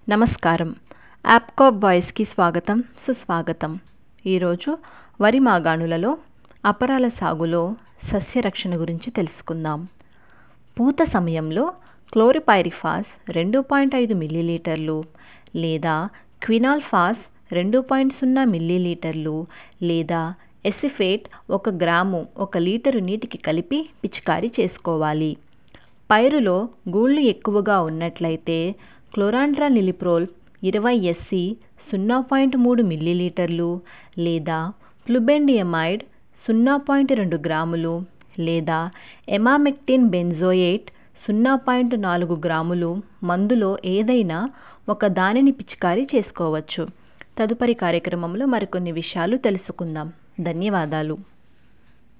నమస్కారం యాప్కాప్ బాయ్స్కి స్వాగతం సుస్వాగతం ఈరోజు వరి మాగాణులలో అపరాల సాగులో సస్యరక్షణ గురించి తెలుసుకుందాం పూత సమయంలో క్లోరిపైరిఫాస్ రెండు పాయింట్ ఐదు మిల్లీలీటర్లు లేదా క్వినాల్ఫాస్ రెండు పాయింట్ సున్నా మిల్లీలీటర్లు లేదా ఎసిఫేట్ ఒక గ్రాము ఒక లీటరు నీటికి కలిపి పిచికారీ చేసుకోవాలి పైరులో గూళ్ళు ఎక్కువగా ఉన్నట్లయితే క్లోరాండ్రా నిలిప్రోల్ ఇరవై ఎస్సి సున్నా పాయింట్ మూడు మిల్లీలీటర్లు లేదా ఫ్లుబెండియమైడ్ సున్నా పాయింట్ రెండు గ్రాములు లేదా ఎమామెక్టిన్ బెంజోయేట్ సున్నా పాయింట్ నాలుగు గ్రాములు మందులో ఏదైనా ఒక దానిని పిచికారీ చేసుకోవచ్చు తదుపరి కార్యక్రమంలో మరికొన్ని విషయాలు తెలుసుకుందాం ధన్యవాదాలు